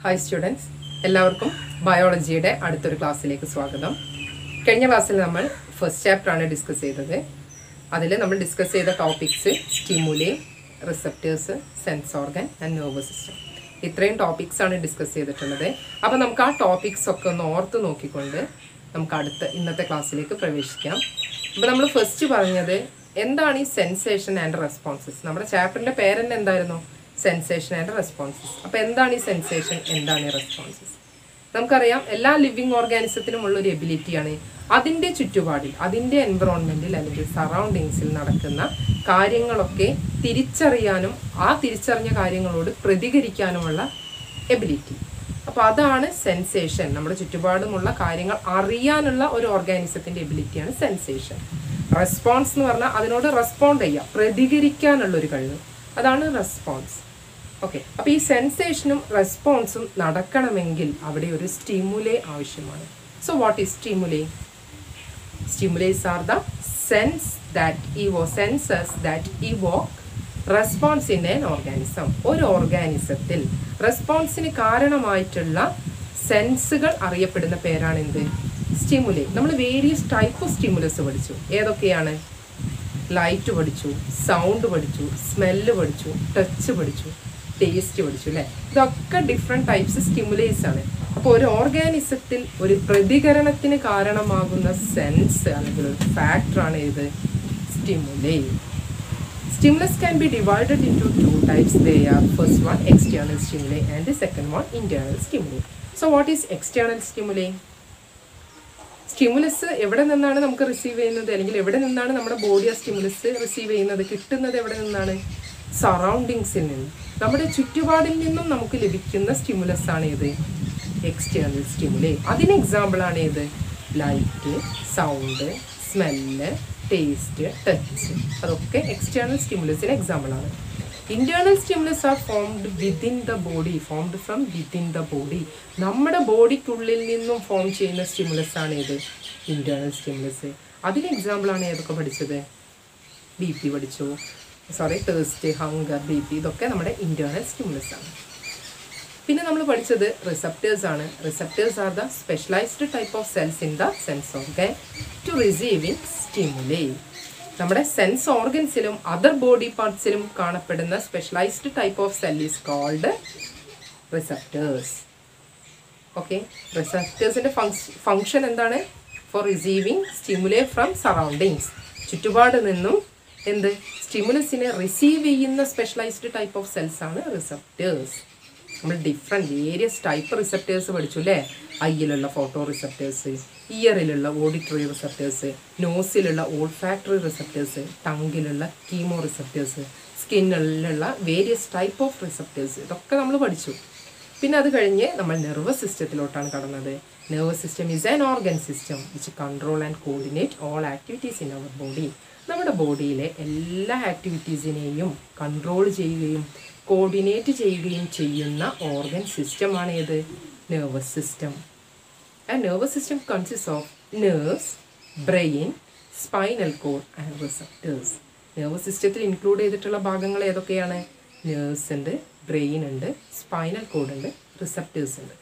Hi students എല്ലാവർക്കും ബയോളജിയുടെ അടുത്തൊരു ക്ലാസ്സിലേക്ക് സ്വാഗതം കഴിഞ്ഞ ക്ലാസ്സിൽ നമ്മൾ ഫസ്റ്റ് ചാപ്റ്ററാണ് ഡിസ്കസ് ചെയ്തത് അതിൽ നമ്മൾ ഡിസ്കസ് ചെയ്ത topics stimuli receptors sense organ and nervous system ഇത്രയും ടോപ്പിക്സ് ആണ് ഡിസ്കസ് ചെയ്തിട്ടുള്ളത് അപ്പോൾ നമുക്ക് ആ ടോപ്പിക്സ് ഒക്കെ ഒന്ന് ഓർത്ത് നോക്കിക്കൊണ്ട് നമുക്ക് അടുത്ത ഇന്നത്തെ ക്ലാസ്സിലേക്ക് പ്രവേശിക്കാം അപ്പോൾ നമ്മൾ ഫസ്റ്റ് പറഞ്ഞത് എന്താണ് ഈ സെൻസേഷൻ ആൻഡ് റെസ്പോൺസസ് നമ്മുടെ ചാപ്റ്ററിൻ്റെ പേരെന്നെ എന്തായിരുന്നു സെൻസേഷൻ ആൻഡ് റെസ്പോൺസസ് അപ്പോൾ എന്താണ് ഈ സെൻസേഷൻ എന്താണ് ഈ റെസ്പോൺസസ് നമുക്കറിയാം എല്ലാ ലിവിങ് ഓർഗാനിസത്തിനും ഉള്ള ഒരു എബിലിറ്റിയാണ് അതിൻ്റെ ചുറ്റുപാടിൽ അതിൻ്റെ എൻവറോൺമെൻറ്റിൽ അല്ലെങ്കിൽ സറൗണ്ടിങ്സിൽ നടക്കുന്ന കാര്യങ്ങളൊക്കെ തിരിച്ചറിയാനും ആ തിരിച്ചറിഞ്ഞ കാര്യങ്ങളോട് പ്രതികരിക്കാനുമുള്ള എബിലിറ്റി അപ്പോൾ അതാണ് സെൻസേഷൻ നമ്മുടെ ചുറ്റുപാടുമുള്ള കാര്യങ്ങൾ അറിയാനുള്ള ഒരു ഓർഗാനിസത്തിൻ്റെ എബിലിറ്റിയാണ് സെൻസേഷൻ റെസ്പോൺസ് എന്ന് പറഞ്ഞാൽ അതിനോട് റെസ്പോണ്ട് ചെയ്യുക പ്രതികരിക്കാനുള്ള ഒരു കഴിവ് അതാണ് റെസ്പോൺസ് ഓക്കെ അപ്പോൾ ഈ സെൻസേഷനും റെസ്പോൺസും നടക്കണമെങ്കിൽ അവിടെ ഒരു സ്റ്റിമുലേ ആവശ്യമാണ് so what is stimuli stimulus are the sense that evoke senses that evoke response in an organism ഒരു ഓർഗാനിസത്തിൽ റെസ്പോൺസിന് കാരണമായിട്ടുള്ള സെൻസുകൾ അറിയപ്പെടുന്ന പേരാണ് എന്ത് സ്റ്റിമുലേ നമ്മൾ വേരിയസ് ടൈപ്പ് ഓഫ് സ്റ്റിമുലസ് പഠിച്ചു ഏതൊക്കെയാണ് ലൈറ്റ് പഠിച്ചു സൗണ്ട് പഠിച്ചു സ്മെല്ല് പഠിച്ചു ടച്ച് പഠിച്ചു ടേസ്റ്റ് പഠിച്ചു അല്ലേ ഇതൊക്കെ ഡിഫറെൻറ്റ് ടൈപ്സ് സ്റ്റിമുലേസ് ആണ് അപ്പോൾ ഒരു ഓർഗാനിസത്തിൽ ഒരു പ്രതികരണത്തിന് കാരണമാകുന്ന സെൻസ് അല്ലെങ്കിൽ ഒരു ഫാക്ടറാണ് ഏത് stimuli Stimulus can be divided into two types. They are first one external stimuli and the second one internal stimuli. So what is external stimuli? Stimulus എവിടെ നിന്നാണ് നമുക്ക് റിസീവ് ചെയ്യുന്നത് അല്ലെങ്കിൽ എവിടെ നിന്നാണ് നമ്മുടെ ബോഡി ആ സ്റ്റിമുലസ് റിസീവ് ചെയ്യുന്നത് കിട്ടുന്നത് എവിടെ നിന്നാണ് സറൗണ്ടിങ്സിൽ നിന്ന് നമ്മുടെ ചുറ്റുപാടിൽ നിന്നും നമുക്ക് ലഭിക്കുന്ന സ്റ്റിമുലസ് ആണ് ഏത് എക്സ്റ്റേണൽ സ്റ്റിമുലേ അതിന് എക്സാമ്പിൾ ആണ് ഏത് light sound smell taste touch അതൊക്കെ എക്സ്റ്റേണൽ സ്റ്റിമുലസിന് എക്സാമ്പിൾ ആണ് internal stimulus are formed within the body formed from within the body നമ്മുടെ ബോഡിക്കുള്ളിൽ നിന്നും ഫോം ചെയ്യുന്ന സ്റ്റിമുലസ് ആണ് ഏത് ഇന്റേണൽ സ്റ്റിമുലസ് അതിന് എക്സാമ്പിൾ ആണ് ഏതൊക്കെ പഠിച്ചത് ബി പി പഠിച്ചു sorry thirst hunger B P ഇതൊക്കെ നമ്മുടെ ഇന്റേണൽ സ്റ്റിമുലസ് ആണ് പിന്നെ നമ്മൾ പഠിച്ചത് റിസപ്റ്റേഴ്സ് ആണ് receptors are the specialised type of cells in the sense organ to receiving stimuli നമ്മുടെ സെൻസ് ഓർഗൻസിലും അതർ ബോഡി പാർട്സിലും കാണപ്പെടുന്ന specialised type of cell is called receptors okay റിസപ്റ്റേഴ്സിൻ്റെ ഫങ്ഷൻ എന്താണ് for receiving stimuli from surroundings ചുറ്റുപാട് നിന്നും എന്ത് സ്റ്റിമുലസിനെ റിസീവ് ചെയ്യുന്ന സ്പെഷ്യലൈസ്ഡ് ടൈപ്പ് ഓഫ് സെൽസ് ആണ് റിസപ്റ്റേഴ്സ് നമ്മൾ ഡിഫറെൻറ്റ് വേരിയസ് ടൈപ്പ് റിസപ്റ്റേഴ്സ് പഠിച്ചു അല്ലേ ഐയിലുള്ള ഫോട്ടോ റിസപ്റ്റേഴ്സ് ഇയറിലുള്ള ഓഡിറ്ററി റിസപ്റ്റേഴ്സ് നോസിലുള്ള ഓൾഫാക്ടറി റിസപ്റ്റേഴ്സ് ടങ്കിലുള്ള കീമോ റിസപ്റ്റേഴ്സ് സ്കിന്നിലുള്ള വേരിയസ് ടൈപ്പ് ഓഫ് റിസപ്റ്റേഴ്സ് ഇതൊക്കെ നമ്മൾ പഠിച്ചു പിന്നെ അത് കഴിഞ്ഞ് നമ്മൾ നെർവസ് സിസ്റ്റത്തിലോട്ടാണ് കടന്നത് nervous system is an organ system which control and coordinate all activities in our body നമ്മുടെ ബോഡിയിലെ എല്ലാ ആക്ടിവിറ്റീസിനെയും കൺട്രോൾ ചെയ്യുകയും കോർഡിനേറ്റ് ചെയ്യുകയും ചെയ്യുന്ന ഓർഗൻ സിസ്റ്റമാണ് ഏത് നെർവസ് സിസ്റ്റം ആ nervous system consist of nerves brain spinal cord and receptors nervous സിസ്റ്റത്തിൽ ഇൻക്ലൂഡ് ചെയ്തിട്ടുള്ള ഭാഗങ്ങൾ ഏതൊക്കെയാണ് നേഴ്സ് ഉണ്ട് ബ്രെയിൻ ഉണ്ട് സ്പൈനൽ കോഡ് ഉണ്ട് റിസപ്റ്റേഴ്സ് ഉണ്ട്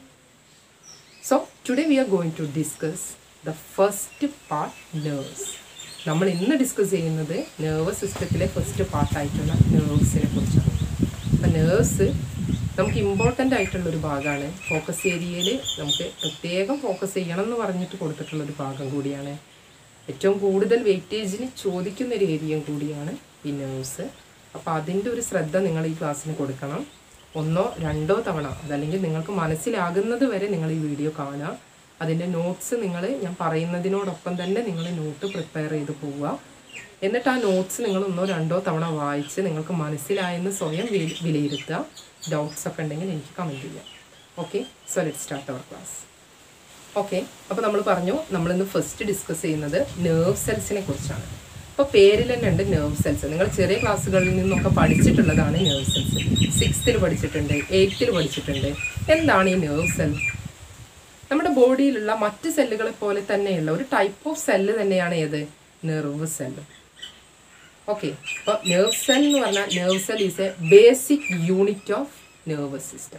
so today we are going to discuss the first part nerves നമ്മൾ ഇന്ന് ഡിസ്കസ് ചെയ്യുന്നത് നെർവസ് സിസ്റ്റത്തിലെ ഫസ്റ്റ് പാർട്ടായിട്ടുള്ള നേഴ്സിനെ കുറിച്ചാണ് അപ്പം നേഴ്സ് നമുക്ക് ഇമ്പോർട്ടൻ്റ് ആയിട്ടുള്ള ഒരു ഭാഗമാണ് ഫോക്കസ് ഏരിയയിൽ നമുക്ക് പ്രത്യേകം ഫോക്കസ് ചെയ്യണം എന്ന് പറഞ്ഞിട്ട് കൊടുത്തിട്ടുള്ള ഒരു ഭാഗം കൂടിയാണ് ഏറ്റവും കൂടുതൽ വെയിറ്റേജിന് ചോദിക്കുന്ന ഒരു ഏരിയയും കൂടിയാണ് ഈ നേഴ്സ് അപ്പോൾ അതിൻ്റെ ഒരു ശ്രദ്ധ നിങ്ങൾ ഈ ക്ലാസ്സിന് കൊടുക്കണം ഒന്നോ രണ്ടോ തവണ അതല്ലെങ്കിൽ നിങ്ങൾക്ക് മനസ്സിലാകുന്നത് വരെ നിങ്ങൾ ഈ വീഡിയോ കാണുക അതിൻ്റെ നോട്ട്സ് നിങ്ങൾ ഞാൻ പറയുന്നതിനോടൊപ്പം തന്നെ നിങ്ങൾ നോട്ട് പ്രിപ്പയർ ചെയ്ത് പോവുക എന്നിട്ട് ആ നോട്ട്സ് നിങ്ങൾ ഒന്നോ രണ്ടോ തവണ വായിച്ച് നിങ്ങൾക്ക് മനസ്സിലായെന്ന് സ്വയം വില- വിലയിരുത്തുക ഡൗട്ട്സ് ഒക്കെ ഉണ്ടെങ്കിൽ എനിക്ക് കമൻറ്റ് ചെയ്യാം okay so let start our class okay അപ്പോൾ നമ്മൾ പറഞ്ഞു നമ്മളിന്ന് ഫസ്റ്റ് ഡിസ്കസ് ചെയ്യുന്നത് നെർവ് സെൽസിനെ കുറിച്ചാണ് അപ്പോൾ പേരിൽ തന്നെ ഉണ്ട് നെർവ് സെൽസ് നിങ്ങൾ ചെറിയ ക്ലാസ്സുകളിൽ നിന്നൊക്കെ പഠിച്ചിട്ടുള്ളതാണ് നെർവ് സെൽസ് സിക്സ്ത്തിൽ പഠിച്ചിട്ടുണ്ട് എയ്ത്തിൽ പഠിച്ചിട്ടുണ്ട് എന്താണ് ഈ നെർവ് സെൽ നമ്മുടെ ബോഡിയിലുള്ള മറ്റ് സെല്ലുകളെ പോലെ തന്നെയുള്ള ഒരു ടൈപ്പ് ഓഫ് സെല്ല് തന്നെയാണ് ഏത് നെർവ് സെല്ല് ഓക്കെ അപ്പോൾ നെർവ് സെൽ എന്ന് പറഞ്ഞാൽ nerve cell is a basic unit of nervous system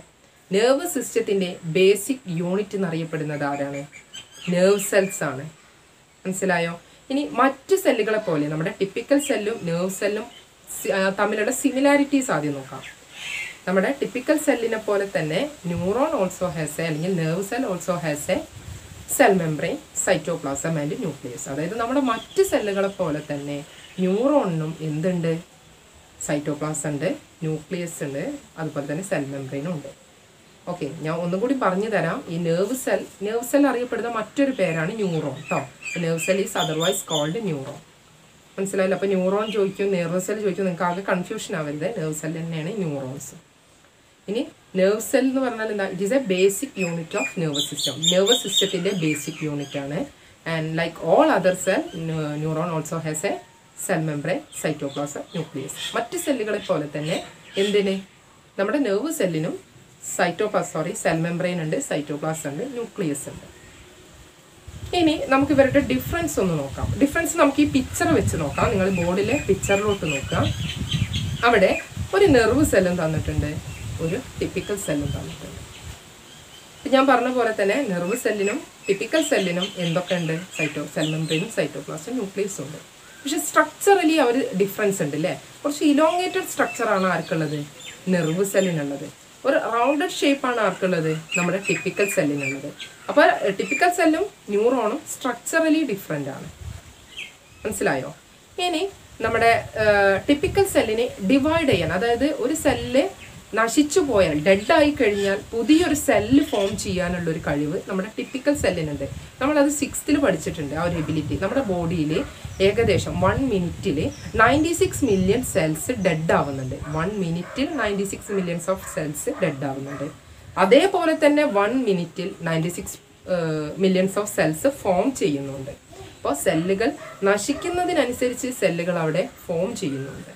nerve സിസ്റ്റത്തിന്റെ ബേസിക് യൂണിറ്റ് എന്നറിയപ്പെടുന്നത് ആരാണ് നെർവ് സെൽസ് ആണ് മനസ്സിലായോ ഇനി മറ്റു സെല്ലുകളെ പോലെ നമ്മുടെ ടിപ്പിക്കൽ സെല്ലും നെർവ് സെല്ലും സി- ആ, തമ്മിലുള്ള സിമിലാരിറ്റീസ് ആദ്യം നോക്കാം നമ്മുടെ ടിപ്പിക്കൽ സെല്ലിനെ പോലെ തന്നെ ന്യൂറോൺ ഓൾസോ ഹാസ് എ അല്ലെങ്കിൽ nerve cell also has a cell membrane cytoplasm and nucleus അതായത് നമ്മുടെ മറ്റ് സെല്ലുകളെ പോലെ തന്നെ ന്യൂറോണിനും എന്തുണ്ട് സൈറ്റോപ്ലാസം ഉണ്ട് ന്യൂക്ലിയസ് ഉണ്ട് അതുപോലെ തന്നെ സെൽ മെംബ്രെയിനും ഉണ്ട് ഓക്കെ ഞാൻ ഒന്നും കൂടി പറഞ്ഞു തരാം ഈ നെർവ് സെൽ നെർവ് സെൽ അറിയപ്പെടുന്ന മറ്റൊരു പേരാണ് ന്യൂറോൺ കേട്ടോ nerve cell is otherwise called neuron മനസ്സിലായില്ല അപ്പോൾ ന്യൂറോൺ ചോദിക്കും നെർവ് സെൽ ചോദിക്കും നിങ്ങൾക്ക് ആകെ കൺഫ്യൂഷൻ ആവരുത് നെർവ് സെൽ തന്നെയാണ് ന്യൂറോൺസ് ഇനി നെർവ് സെൽ എന്ന് പറഞ്ഞാൽ എന്താ it is a basic unit of nervous system nervous സിസ്റ്റത്തിന്റെ ബേസിക് യൂണിറ്റ് ആണ് and like all other cell neuron also has a cell membrane cytoplasm nucleus മറ്റ് സെല്ലുകളെ പോലെ തന്നെ എന്തിന് നമ്മുടെ നെർവ് സെല്ലിനും സൈറ്റോപ്ലാസ് സോറി സെൽ മെംബ്രെയിൻ ഉണ്ട് സൈറ്റോപ്ലാസ് ഉണ്ട് ന്യൂക്ലിയസ് ഉണ്ട് ഇനി നമുക്ക് ഇവരുടെ ഡിഫറൻസ് ഒന്ന് നോക്കാം ഡിഫറൻസ് നമുക്ക് ഈ പിക്ചർ വെച്ച് നോക്കാം നിങ്ങൾ ബോർഡിലെ പിക്ചറിലോട്ട് നോക്കാം അവിടെ ഒരു നെർവ് സെല്ലും തന്നിട്ടുണ്ട് ഒരു ടിപ്പിക്കൽ സെല്ലും തന്നിട്ടുണ്ട് ഇപ്പൊ ഞാൻ പറഞ്ഞ പോലെ തന്നെ നെർവ് സെല്ലിനും ടിപ്പിക്കൽ സെല്ലിനും എന്തൊക്കെ ഉണ്ട് സൈറ്റോ സെൽ മെംബ്രെയിനും സൈറ്റോപ്ലാസും ന്യൂക്ലിയസും ഉണ്ട് പക്ഷെ സ്ട്രക്ചറലി അവർ ഡിഫറൻസ് ഉണ്ട് അല്ലേ കുറച്ച് ഇലോങ്ങേറ്റഡ് സ്ട്രക്ചറാണ് ആർക്കുള്ളത് നെർവ് സെല്ലിനുള്ളത് ഒരു റൗണ്ടഡ് ഷേപ്പാണ് ആർക്കുള്ളത് നമ്മുടെ ടിപ്പിക്കൽ സെല്ലിനുള്ളത് അപ്പോൾ ടിപ്പിക്കൽ സെല്ലും ന്യൂറോണും സ്ട്രക്ചറലി ഡിഫറെൻ്റ് ആണ് മനസ്സിലായോ ഇനി നമ്മുടെ ടിപ്പിക്കൽ സെല്ലിനെ ഡിവൈഡ് ചെയ്യാൻ അതായത് ഒരു സെല്ല് നശിച്ചു പോയാൽ ഡെഡ് ആയി കഴിഞ്ഞാൽ പുതിയൊരു സെല്ല് ഫോം ചെയ്യാനുള്ള ഒരു കഴിവ് നമ്മുടെ ടിപ്പിക്കൽ സെല്ലിനുണ്ട് നമ്മളത് സിക്സ്ത്തിൽ പഠിച്ചിട്ടുണ്ട് ആ ഒരു എബിലിറ്റി നമ്മുടെ ബോഡിയിൽ ഏകദേശം വൺ മിനിറ്റിൽ ninety six million cells dead ആവുന്നുണ്ട് വൺ മിനിറ്റിൽ ninety six millions of cells dead ആവുന്നുണ്ട് അതേപോലെ തന്നെ വൺ മിനിറ്റിൽ ninety six millions of cells form ചെയ്യുന്നുണ്ട് അപ്പോൾ സെല്ലുകൾ നശിക്കുന്നതിനനുസരിച്ച് സെല്ലുകൾ അവിടെ ഫോം ചെയ്യുന്നുണ്ട്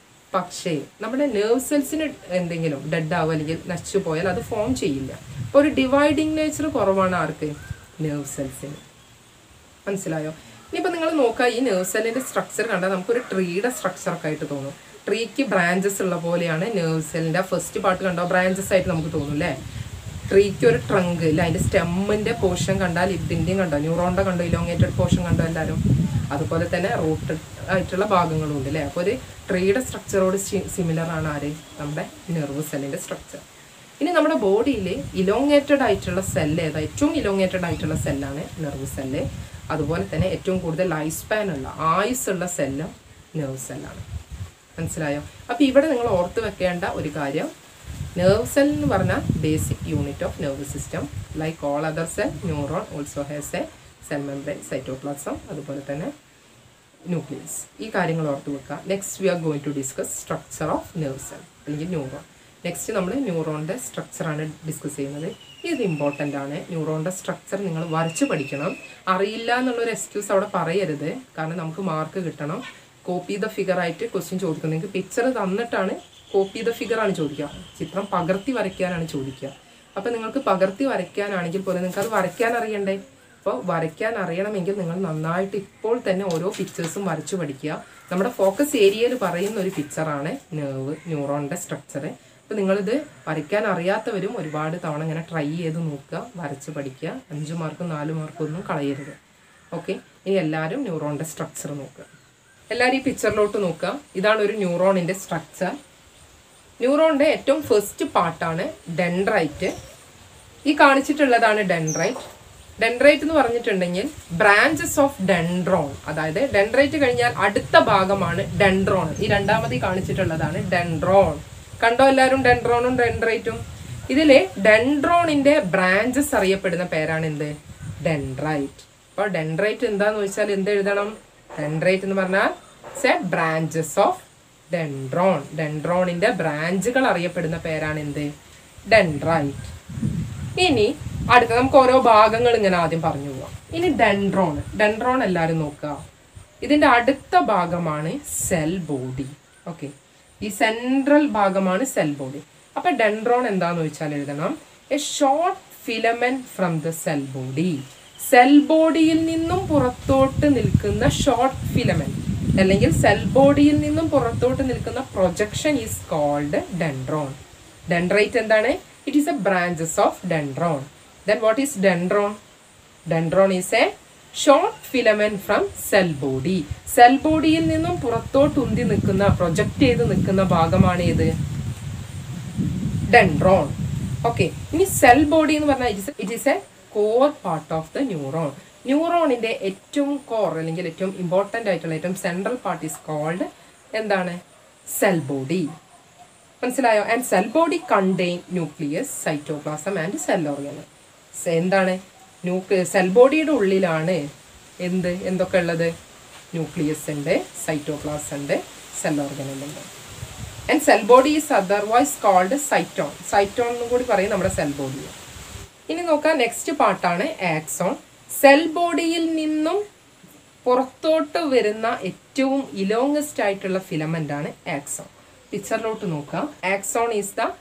പക്ഷേ നമ്മുടെ നെർവ് സെൽസിന് എന്തെങ്കിലും ഡെഡ് ആവുക അല്ലെങ്കിൽ നശിച്ചു പോയാൽ അത് ഫോം ചെയ്യില്ല അപ്പോൾ ഒരു ഡിവൈഡിങ് നേച്ചർ കുറവാണ് ആർക്ക് നെർവ് സെൽസിന് മനസ്സിലായോ ഇനിയിപ്പോൾ നിങ്ങൾ നോക്കുക ഈ നെർവ് സെല്ലിന്റെ സ്ട്രക്ചർ കണ്ടാൽ നമുക്കൊരു ട്രീയുടെ സ്ട്രക്ചർ ഒക്കെ ആയിട്ട് തോന്നും ട്രീക്ക് ബ്രാഞ്ചസ് ഉള്ള പോലെയാണ് നെർവ് സെല്ലിന്റെ ഫസ്റ്റ് പാർട്ട് കണ്ടോ ബ്രാഞ്ചസ് ആയിട്ട് നമുക്ക് തോന്നും അല്ലേ ട്രീക്ക് ഒരു ട്രങ്ക് ഇല്ല അതിന്റെ സ്റ്റെമ്മിന്റെ പോർഷൻ കണ്ടാൽ ഇതിന്റെയും കണ്ടോ ന്യൂറോണിന്റെ കണ്ടോ ഇലോങ്ങേറ്റഡ് പോർഷൻ കണ്ടോ എല്ലാവരും അതുപോലെ തന്നെ റൂട്ടഡ് ആയിട്ടുള്ള ഭാഗങ്ങളും ഉണ്ട് അല്ലേ അപ്പോൾ ഒരു ട്രീയുടെ സ്ട്രക്ചറോട് സിമിലർ ആണ് ആര് നമ്മുടെ നെർവ് സെല്ലിന്റെ സ്ട്രക്ചർ ഇനി നമ്മുടെ ബോഡിയിൽ ഇലോങ്ങേറ്റഡ് ആയിട്ടുള്ള സെല്ല് ഏതാ ഏറ്റവും ഇലോങ്ങേറ്റഡ് ആയിട്ടുള്ള സെല്ലാണ് നെർവ് സെല്ല് അതുപോലെ തന്നെ ഏറ്റവും കൂടുതൽ ലൈഫ് സ്പാൻ ഉള്ള ആയുസ്സുള്ള സെല്ലും നെർവ് സെല്ലാണ് മനസ്സിലായോ അപ്പോൾ ഇവിടെ നിങ്ങൾ ഓർത്ത് വെക്കേണ്ട ഒരു കാര്യം നെർവ് സെൽ എന്ന് പറഞ്ഞാൽ basic unit of nerve system like all other cell neuron also has a cell membrane cytoplasm അതുപോലെ തന്നെ ന്യൂക്ലിയസ് ഈ കാര്യങ്ങൾ ഓർത്ത് വെക്കുക next we are going to discuss structure of nerve cell അല്ലെങ്കിൽ ന്യൂറോൺ നെക്സ്റ്റ് നമ്മൾ ന്യൂറോണിൻ്റെ സ്ട്രക്ചറാണ് ഡിസ്കസ് ചെയ്യുന്നത് ഇത് ഇമ്പോർട്ടൻ്റ് ആണ് ന്യൂറോണിൻ്റെ സ്ട്രക്ചർ നിങ്ങൾ വരച്ച് പഠിക്കണം അറിയില്ല എന്നുള്ളൊരു എക്സ്ക്യൂസ് അവിടെ പറയരുത് കാരണം നമുക്ക് മാർക്ക് കിട്ടണം കോപ്പി ദ ഫിഗർ ആയിട്ട് ക്വസ്റ്റ്യൻ ചോദിക്കുന്നത് നിങ്ങൾക്ക് പിക്ചർ തന്നിട്ടാണ് കോപ്പി ദ ഫിഗർ ആണ് ചോദിക്കുക ചിത്രം പകർത്തി വരയ്ക്കാനാണ് ചോദിക്കുക അപ്പം നിങ്ങൾക്ക് പകർത്തി വരയ്ക്കാനാണെങ്കിൽ പോലും നിങ്ങൾക്ക് അത് വരയ്ക്കാൻ അറിയണ്ടേ അപ്പോൾ വരയ്ക്കാൻ അറിയണമെങ്കിൽ നിങ്ങൾ നന്നായിട്ട് ഇപ്പോൾ തന്നെ ഓരോ പിക്ചേഴ്സും വരച്ചു പഠിക്കുക നമ്മുടെ ഫോക്കസ് ഏരിയയിൽ പറയുന്ന ഒരു പിക്ചറാണ് നെർവ് ന്യൂറോണിൻ്റെ സ്ട്രക്ചർ അപ്പോൾ നിങ്ങളിത് വരയ്ക്കാൻ അറിയാത്തവരും ഒരുപാട് തവണ ഇങ്ങനെ ട്രൈ ചെയ്ത് നോക്കുക വരച്ച് പഠിക്കുക അഞ്ച് മാർക്കും നാല് മാർക്കും ഒന്നും കളയരുത് ഓക്കെ ഇനി എല്ലാവരും ന്യൂറോണിൻ്റെ സ്ട്രക്ചർ നോക്കുക എല്ലാവരും ഈ പിക്ചറിലോട്ട് നോക്കുക ഇതാണ് ഒരു ന്യൂറോണിൻ്റെ സ്ട്രക്ചർ ന്യൂറോണിൻ്റെ ഏറ്റവും ഫസ്റ്റ് പാർട്ടാണ് ഡെൻഡ്രൈറ്റ് ഈ കാണിച്ചിട്ടുള്ളതാണ് ഡെൻഡ്രൈറ്റ് ഡെൻഡ്രൈറ്റ് എന്ന് പറഞ്ഞിട്ടുണ്ടെങ്കിൽ ബ്രാഞ്ചസ് ഓഫ് ഡെൻഡ്രോൺ അതായത് ഡെൻഡ്രൈറ്റ് കഴിഞ്ഞാൽ അടുത്ത ഭാഗമാണ് ഡെൻഡ്രോൺ ഈ രണ്ടാമത് ഈ കാണിച്ചിട്ടുള്ളതാണ് ഡെൻഡ്രോൺ കണ്ടോ എല്ലാവരും ഡെൻഡ്രോണും ഡെൻഡ്രൈറ്റും ഇതിലെ ഡെൻഡ്രോണിന്റെ ബ്രാഞ്ചസ് അറിയപ്പെടുന്ന പേരാണ് എന്ത് ഡെൻഡ്രൈറ്റ് അപ്പോൾ ഡെൻഡ്രൈറ്റ് എന്താന്ന് വെച്ചാൽ എന്ത് എഴുതണം ഡെൻഡ്രൈറ്റ് എന്ന് പറഞ്ഞാൽ സെ ബ്രാഞ്ചസ് ഓഫ് ഡെൻഡ്രോൺ ഡെൻഡ്രോണിന്റെ ബ്രാഞ്ചുകൾ അറിയപ്പെടുന്ന പേരാണ് എന്ത് ഡെൻഡ്രൈറ്റ് ഇനി അടുത്ത നമുക്ക് ഓരോ ഭാഗങ്ങൾ ഇങ്ങനെ ആദ്യം പറഞ്ഞു പോവാം ഇനി ഡെൻഡ്രോൺ ഡെൻഡ്രോൺ എല്ലാവരും നോക്കുക ഇതിന്റെ അടുത്ത ഭാഗമാണ് സെൽ ബോഡി ഓക്കെ ഈ സെൻട്രൽ ഭാഗമാണ് സെൽ ബോഡി അപ്പൊ ഡെൻഡ്രോൺ എന്താന്ന് വെച്ചാൽ എഴുതണം a short filament from the cell body cell ബോഡിയിൽ നിന്നും പുറത്തോട്ട് നിൽക്കുന്ന ഷോർട്ട് ഫിലമെന്റ് അല്ലെങ്കിൽ സെൽ ബോഡിയിൽ നിന്നും പുറത്തോട്ട് നിൽക്കുന്ന projection is called dendron dendrite എന്താണ് it is a branches of dendron then what is dendron dendron is a short filament from cell body cell ബോഡിയിൽ നിന്നും പുറത്തോട്ട് ഉന്തി നിൽക്കുന്ന പ്രൊജക്ട് ചെയ്ത് നിൽക്കുന്ന ഭാഗമാണ് ഏത് ഡെൻഡ്രോൺ ഓക്കെ ഇനി സെൽ ബോഡി എന്ന് പറഞ്ഞാൽ it is a core part of the neuron ന്യൂറോണിന്റെ ഏറ്റവും കോർ അല്ലെങ്കിൽ ഏറ്റവും ഇമ്പോർട്ടൻ്റ് ആയിട്ടുള്ള ഏറ്റവും സെൻട്രൽ പാർട്ട് ഈസ് കോൾഡ് എന്താണ് സെൽ ബോഡി മനസ്സിലായോ and cell body contain nucleus cytoplasm and cell organ എന്താണ് ന്യൂക്ലിയ സെൽ ബോഡിയുടെ ഉള്ളിലാണ് എന്ത് എന്തൊക്കെ ഉള്ളത് ന്യൂക്ലിയസ് ഉണ്ട് സൈറ്റോപ്ലാസ് ഉണ്ട് സെൽ ഓർഗൻ ഉണ്ട് and cell body is otherwise called cyton cyton എന്നും കൂടി പറയും നമ്മുടെ സെൽ ബോഡി ഇനി നോക്കാം നെക്സ്റ്റ് പാർട്ടാണ് ആക്സോൺ സെൽ ബോഡിയിൽ നിന്നും പുറത്തോട്ട് വരുന്ന ഏറ്റവും ഇലോങ്ങസ്റ്റ് ആയിട്ടുള്ള ഫിലമെന്റ് ആണ് ആക്സോൺ പിക്ചറിലോട്ട് നോക്കാം axon is the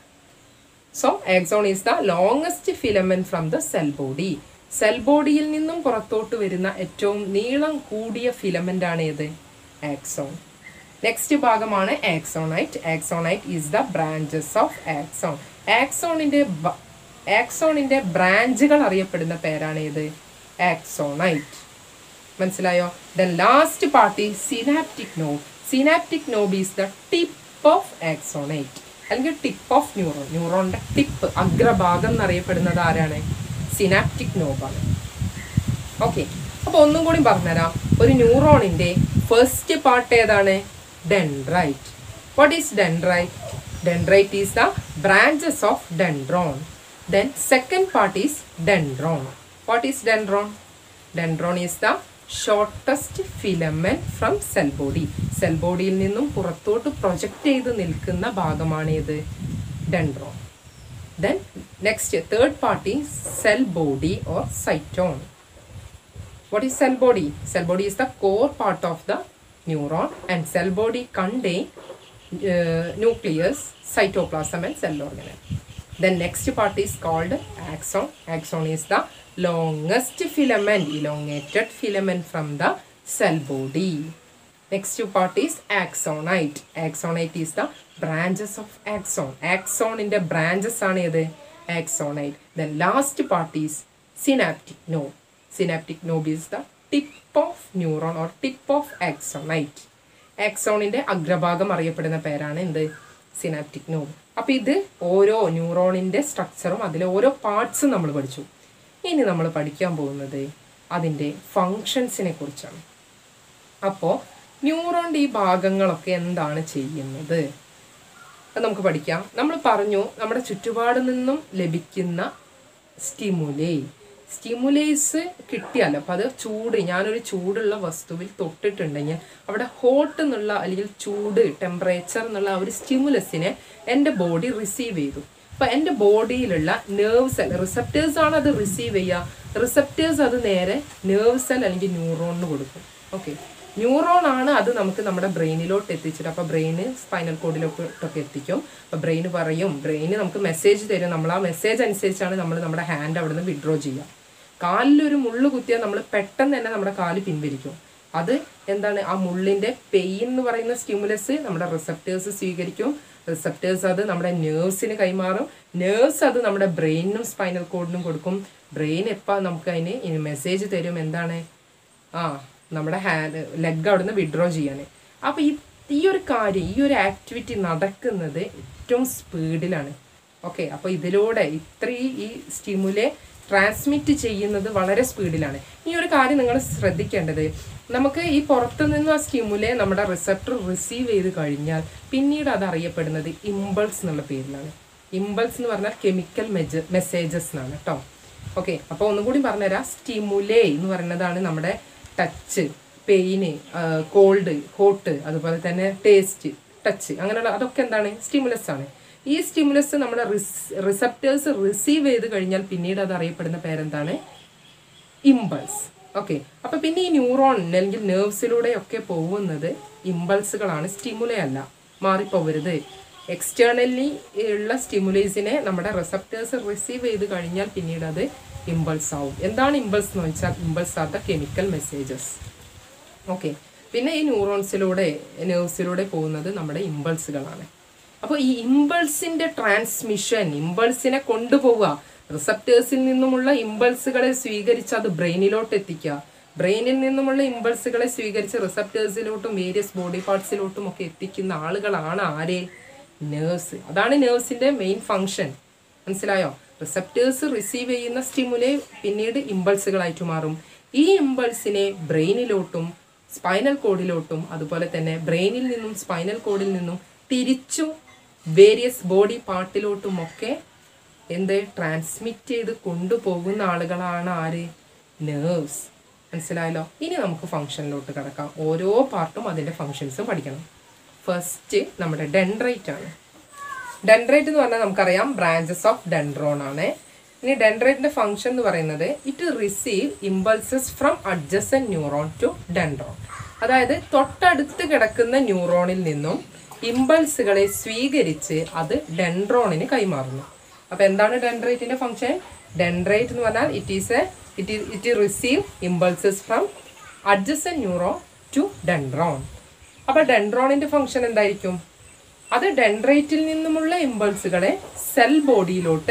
so axon is the longest filament from the cell body cell ബോഡിയിൽ നിന്നും പുറത്തോട്ട് വരുന്ന ഏറ്റവും നീളം കൂടിയ ഫിലമെന്റ് ആണ് ഏത് ആക്സോൺ നെക്സ്റ്റ് ഭാഗമാണ് axonite axonite is the branches of axon ആക്സോണിന്റെ ആക്സോണിന്റെ ബ്രാഞ്ചുകൾ അറിയപ്പെടുന്ന പേരാണ് ഏത് ആക്സോണൈറ്റ് മനസ്സിലായോ then last part synaptic knob synaptic knob is the tip of axonite അല്ലെങ്കിൽ ടിപ്പ് ഓഫ് ന്യൂറോൺ ന്യൂറോണിന്റെ ടിപ്പ് അഗ്രഭാഗം എന്നറിയപ്പെടുന്നത് ആരാണ് സിനാപ്റ്റിക് നോബാണ് ഓക്കെ അപ്പോൾ ഒന്നും കൂടി പറഞ്ഞുതരാം ഒരു ന്യൂറോണിന്റെ ഫസ്റ്റ് പാർട്ട് ഏതാണ് dendrite what is dendrite dendrite is the branches of dendron then second part is dendron what is dendron dendron is the shortest filament from cell body cell ബോഡിയിൽ നിന്നും പുറത്തോട്ട് പ്രൊജക്റ്റ് ചെയ്ത് നിൽക്കുന്ന ഭാഗമാണ് ഏത് dendron then next third part cell body or cyton what is cell body cell body is the core part of the neuron and cell body contain uh, nucleus cytoplasm and cell organelle then next part is called axon axon is the longest filament elongated filament from the cell body next part is axonite axonite is the branches of axon axon in the branches ആണ് ഏത് axonite then last part is synaptic node synaptic node is the tip of neuron or tip of axonite ആക്സോണിന്റെ അഗ്രഭാഗം അറിയപ്പെടുന്ന പേരാണ് എന്ത് synaptic knob അപ്പൊ ഇത് ഓരോ ന്യൂറോണിന്റെ സ്ട്രക്ചറും അതിലെ ഓരോ പാർട്സും നമ്മൾ പഠിച്ചു ഇനി നമ്മൾ പഠിക്കാൻ പോകുന്നത് അതിന്റെ ഫങ്ഷൻസിനെ കുറിച്ചാണ് അപ്പോൾ ന്യൂറോണിന്റെ ഈ ഭാഗങ്ങളൊക്കെ എന്താണ് ചെയ്യുന്നത് അത് നമുക്ക് പഠിക്കാം നമ്മൾ പറഞ്ഞു നമ്മുടെ ചുറ്റുപാടിൽ നിന്നും ലഭിക്കുന്ന സ്റ്റിമുലേ സ്റ്റിമുലേസ് കിട്ടിയാലോ അപ്പം അത് ചൂട് ഞാനൊരു ചൂടുള്ള വസ്തുവിൽ തൊട്ടിട്ടുണ്ടെങ്കിൽ അവിടെ ഹോട്ട് എന്നുള്ള അല്ലെങ്കിൽ ചൂട് ടെമ്പറേച്ചർ എന്നുള്ള ആ ഒരു സ്റ്റിമുലസിനെ എൻ്റെ ബോഡി റിസീവ് ചെയ്തു അപ്പം എൻ്റെ ബോഡിയിലുള്ള നെർവ് സെൽ റിസപ്റ്റേഴ്സ് ആണ് അത് റിസീവ് ചെയ്യുക റിസപ്റ്റേഴ്സ് അത് നേരെ നെർവ് സെൽ അല്ലെങ്കിൽ ന്യൂറോണിന് കൊടുക്കും ഓക്കെ ന്യൂറോൺ ആണ് അത് നമുക്ക് നമ്മുടെ ബ്രെയിനിലോട്ട് എത്തിച്ചിട്ട് അപ്പോൾ ബ്രെയിന് സ്പൈനൽ കോഡിലോട്ടൊക്കെ എത്തിക്കും അപ്പോൾ ബ്രെയിന് പറയും ബ്രെയിന് നമുക്ക് മെസ്സേജ് തരും നമ്മൾ ആ മെസ്സേജ് അനുസരിച്ചാണ് നമ്മൾ നമ്മുടെ ഹാൻഡ് അവിടെ നിന്ന് വിഡ്രോ ചെയ്യുക കാലിലൊരു മുള്ളു കുത്തിയാൽ നമ്മൾ പെട്ടെന്ന് തന്നെ നമ്മുടെ കാല് പിൻവലിക്കും അത് എന്താണ് ആ മുള്ളിന്റെ പെയിൻ എന്ന് പറയുന്ന സ്റ്റിമുലസ് നമ്മുടെ റിസപ്റ്റേഴ്സ് സ്വീകരിക്കും റിസപ്റ്റേഴ്സ് അത് നമ്മുടെ നേഴ്സിന് കൈമാറും നേഴ്സ് അത് നമ്മുടെ ബ്രെയിനിനും സ്പൈനൽ കോഡിനും കൊടുക്കും ബ്രെയിൻ എപ്പോൾ നമുക്ക് അതിന് മെസ്സേജ് തരും എന്താണ് ആ നമ്മുടെ ഹാൻഡ് ലെഗ് അവിടുന്ന് വിഡ്രോ ചെയ്യാൻ അപ്പോൾ ഈ ഈ ഒരു കാര്യം ഈ ഒരു ആക്ടിവിറ്റി നടക്കുന്നത് ഏറ്റവും സ്പീഡിലാണ് ഓക്കെ അപ്പോൾ ഇതിലൂടെ ഇത്രയും ഈ സ്റ്റിമുലെ ട്രാൻസ്മിറ്റ് ചെയ്യുന്നത് വളരെ സ്പീഡിലാണ് ഈ ഒരു കാര്യം നിങ്ങൾ ശ്രദ്ധിക്കേണ്ടത് നമുക്ക് ഈ പുറത്തു നിന്ന് ആ സ്റ്റിമുലെ നമ്മുടെ റിസപ്റ്റർ റിസീവ് ചെയ്ത് കഴിഞ്ഞാൽ പിന്നീട് അത് അറിയപ്പെടുന്നത് ഇമ്പൾസ് എന്നുള്ള പേരിലാണ് ഇമ്പൾസ് എന്ന് പറഞ്ഞാൽ കെമിക്കൽ മെജ മെസ്സേജസ് എന്നാണ് കേട്ടോ ഓക്കെ അപ്പോൾ ഒന്നും കൂടി പറഞ്ഞുതരാം സ്റ്റിമുലേ എന്ന് പറയുന്നതാണ് നമ്മുടെ ടച്ച് പെയിന് കോൾഡ് ഹോട്ട് അതുപോലെ തന്നെ ടേസ്റ്റ് ടച്ച് അങ്ങനെയുള്ള അതൊക്കെ എന്താണ് സ്റ്റിമുലസ് ആണ് ഈ സ്റ്റിമുലസ് നമ്മുടെ റിസപ്റ്റേഴ്സ് റിസീവ് ചെയ്ത് കഴിഞ്ഞാൽ പിന്നീട് അത് അറിയപ്പെടുന്ന പേരെന്താണ് ഇമ്പൾസ് ഓക്കെ അപ്പൊ പിന്നെ ഈ ന്യൂറോൺ അല്ലെങ്കിൽ നെർവ്സിലൂടെ ഒക്കെ പോകുന്നത് ഇമ്പൾസുകളാണ് സ്റ്റിമുലേ അല്ല മാറിപ്പോവരുത് എക്സ്റ്റേണലി ഉള്ള സ്റ്റിമുലേസിനെ നമ്മുടെ റിസപ്റ്റേഴ്സ് റിസീവ് ചെയ്ത് കഴിഞ്ഞാൽ പിന്നീട് അത് ഇമ്പൾസ് ആവും എന്താണ് ഇമ്പൾസ് എന്ന് വെച്ചാൽ impulse are the chemical messages okay പിന്നെ ഈ ന്യൂറോൺസിലൂടെ നെർവ്സിലൂടെ പോകുന്നത് നമ്മുടെ ഇമ്പൾസുകളാണ് അപ്പോൾ ഈ ഇമ്പൾസിന്റെ ട്രാൻസ്മിഷൻ ഇമ്പൾസിനെ കൊണ്ടുപോവുക റിസപ്റ്റേഴ്സിൽ നിന്നുമുള്ള ഇമ്പൾസുകളെ സ്വീകരിച്ച് അത് ബ്രെയിനിലോട്ട് എത്തിക്കുക ബ്രെയിനിൽ നിന്നുമുള്ള ഇമ്പൾസുകളെ സ്വീകരിച്ച് റിസപ്റ്റേഴ്സിലോട്ടും വേരിയസ് ബോഡി പാർട്സിലോട്ടും ഒക്കെ എത്തിക്കുന്ന ആളുകളാണ് ആരെ നേഴ്സ് അതാണ് നേഴ്സിന്റെ മെയിൻ ഫങ്ഷൻ മനസ്സിലായോ റിസപ്റ്റേഴ്സ് റിസീവ് ചെയ്യുന്ന സ്റ്റിമുലെ പിന്നീട് ഇമ്പൾസുകളായിട്ട് മാറും ഈ ഇമ്പൾസിനെ ബ്രെയിനിലോട്ടും സ്പൈനൽ കോഡിലോട്ടും അതുപോലെ തന്നെ ബ്രെയിനിൽ നിന്നും സ്പൈനൽ കോഡിൽ നിന്നും തിരിച്ചും വേരിയസ് ബോഡി പാർട്ടിലോട്ടും ഒക്കെ എന്ത് ട്രാൻസ്മിറ്റ് ചെയ്ത് കൊണ്ടുപോകുന്ന ആളുകളാണ് ആര് നേഴ്സ് മനസ്സിലായല്ലോ ഇനി നമുക്ക് ഫംഗ്ഷനിലോട്ട് കിടക്കാം ഓരോ പാർട്ടും അതിൻ്റെ ഫങ്ഷൻസും പഠിക്കണം ഫസ്റ്റ് നമ്മുടെ ഡെൻഡ്രൈറ്റ് ആണ് ഡെൻഡ്രൈറ്റ് എന്ന് പറഞ്ഞാൽ നമുക്കറിയാം ബ്രാഞ്ചസ് ഓഫ് ഡെൻഡ്രോൺ ആണ് ഇനി ഡെൻഡ്രൈറ്റിന്റെ ഫംഗ്ഷൻ എന്ന് പറയുന്നത് it receive impulses from adjacent neuron to dendron അതായത് തൊട്ടടുത്ത് കിടക്കുന്ന ന്യൂറോണിൽ നിന്നും ഇമ്പൾസുകളെ സ്വീകരിച്ച് അത് ഡെൻഡ്രോണിന് കൈമാറുന്നു അപ്പൊ എന്താണ് ഡെൻഡ്രൈറ്റിന്റെ ഫംഗ്ഷൻ ഡെൻഡ്രൈറ്റ് എന്ന് പറഞ്ഞാൽ it is a it it receive impulses from adjacent neuron to dendron അപ്പൊ ഡെൻഡ്രോണിന്റെ ഫംഗ്ഷൻ എന്തായിരിക്കും അത് ഡെൻഡ്രൈറ്റിൽ നിന്നുമുള്ള ഇമ്പൾസുകളെ സെൽ ബോഡിയിലോട്ട്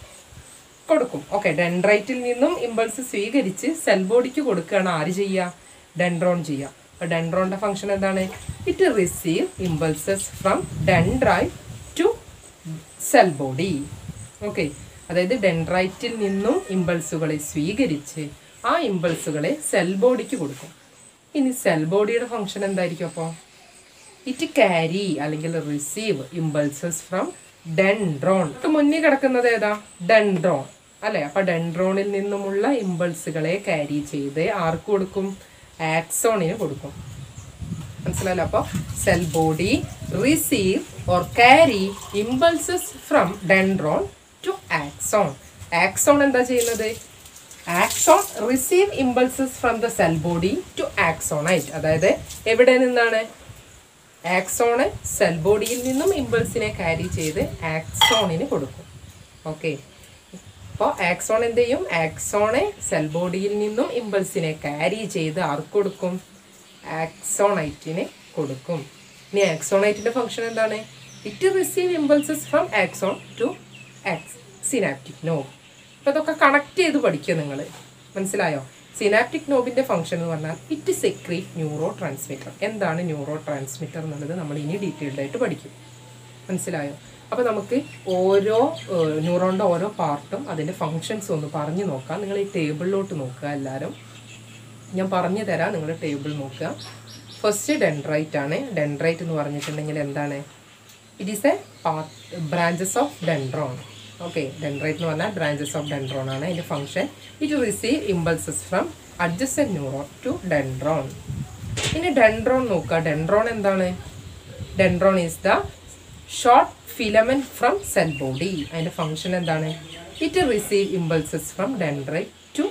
കൊടുക്കും ഓക്കെ ഡെൻഡ്രൈറ്റിൽ നിന്നും ഇമ്പൾസ് സ്വീകരിച്ച് സെൽ ബോഡിക്ക് കൊടുക്കുകയാണ് ആര് ചെയ്യുക ഡെൻഡ്രോൺ ചെയ്യുക അപ്പോൾ ഡെൻഡ്രോണിന്റെ ഫംഗ്ഷൻ എന്താണ് it receive impulses from dendrite to cell body okay അതായത് ഡെൻഡ്രൈറ്റിൽ നിന്നും ഇമ്പൾസുകളെ സ്വീകരിച്ച് ആ ഇമ്പൾസുകളെ സെൽ ബോഡിക്ക് കൊടുക്കും ഇനി സെൽ ബോഡിയുടെ ഫംഗ്ഷൻ എന്തായിരിക്കും അപ്പോൾ ഇറ്റ് ക്യാരി അല്ലെങ്കിൽ റിസീവ് ഇമ്പൾസസ് ഫ്രം ഡെൻഡ്രോൺ മുന്നിൽ കിടക്കുന്നത് ഏതാ ഡെൻഡ്രോൺ അല്ലെ അപ്പൊ ഡെൻഡ്രോണിൽ നിന്നുമുള്ള ഇമ്പൾസുകളെ ക്യാരി ചെയ്ത് ആർക്ക് കൊടുക്കും ആക്സോണിന് കൊടുക്കും മനസ്സിലായല്ലോ അപ്പോൾ cell body receive or carry impulses from dendron to axon axon എന്താ ചെയ്യുന്നത് axon receive impulses from the cell body to axonite അതായത് എവിടെ നിന്നാണ് ആക്സോണ് സെൽ ബോഡിയിൽ നിന്നും ഇമ്പൾസിനെ ക്യാരി ചെയ്ത് ആക്സോണിന് കൊടുക്കും ഓക്കെ അപ്പോൾ ആക്സോൺ എന്ത് ചെയ്യും ആക്സോണെ സെൽ ബോഡിയിൽ നിന്നും ഇമ്പൾസിനെ ക്യാരി ചെയ്ത് ആർക്ക് കൊടുക്കും ആക്സോണൈറ്റിന് കൊടുക്കും ഇനി ആക്സോണൈറ്റിന്റെ ഫംഗ്ഷൻ എന്താണ് it receive impulses from axon to synaptic knob അപ്പോൾ ഇതൊക്കെ കണക്ട് ചെയ്ത് പഠിക്കുക നിങ്ങൾ മനസ്സിലായോ സിനാപ്റ്റിക് നോബിന്റെ ഫംഗ്ഷൻ എന്ന് പറഞ്ഞാൽ ഇറ്റ് സെക്രീറ്റ് ന്യൂറോ ട്രാൻസ്മിറ്റർ എന്താണ് ന്യൂറോ ട്രാൻസ്മിറ്റർ എന്നുള്ളത് നമ്മൾ ഇനി ഡീറ്റെയിൽഡ് ആയിട്ട് പഠിക്കും മനസ്സിലായോ അപ്പോൾ നമുക്ക് ഓരോ ന്യൂറോണിൻ്റെ ഓരോ പാർട്ടും അതിൻ്റെ ഫങ്ഷൻസ് ഒന്ന് പറഞ്ഞു നോക്കാം നിങ്ങൾ ഈ ടേബിളിലോട്ട് നോക്കുക എല്ലാവരും ഞാൻ പറഞ്ഞു തരാം നിങ്ങൾ ടേബിൾ നോക്കുക ഫസ്റ്റ് ഡെൻഡ്രൈറ്റ് ആണ് ഡെൻഡ്രൈറ്റ് എന്ന് പറഞ്ഞിട്ടുണ്ടെങ്കിൽ എന്താണ് it is a part branches of dendron okay dendrite എന്ന് പറഞ്ഞാൽ ബ്രാഞ്ചസ് ഓഫ് ഡെൻഡ്രോൺ ആണ് അതിൻ്റെ function it receive impulses from adjacent neuron to dendron ഇനി ഡെൻഡ്രോൺ നോക്കുക ഡെൻഡ്രോൺ എന്താണ് dendron is the short filament from cell body അതിൻ്റെ function എന്താണ് it receive impulses from dendrite to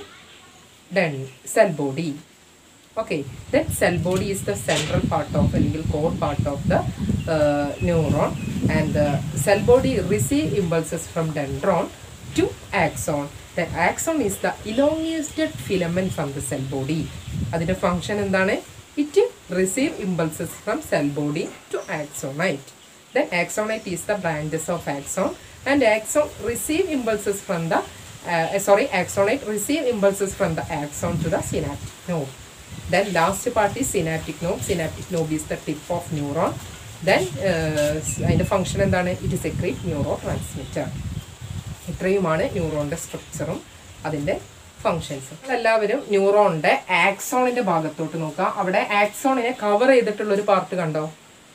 den cell body okay that cell body is the central part of അല്ലെങ്കിൽ core part of the uh, neuron and the cell body receive impulses from dendron to axon the axon is the elongated filament from the cell body അതിന്റെ function എന്താണ് it receive impulses from cell body to axonite then axonite is the branches of axon and axon receive impulses from the uh, sorry axonite receive impulses from the axon to the synaptic node then last part is synaptic node synaptic node is the tip of neuron then uh, അതിൻ്റെ function എന്താണ് it secrete neurotransmitter ഇത്രയുമാണ് ന്യൂറോണിൻ്റെ സ്ട്രക്ചറും അതിൻ്റെ ഫങ്ഷൻസും എല്ലാവരും ന്യൂറോണിൻ്റെ ആക്സോണിൻ്റെ ഭാഗത്തോട്ട് നോക്കുക അവിടെ ആക്സോണിനെ cover ചെയ്തിട്ടുള്ള ഒരു പാർട്ട് കണ്ടോ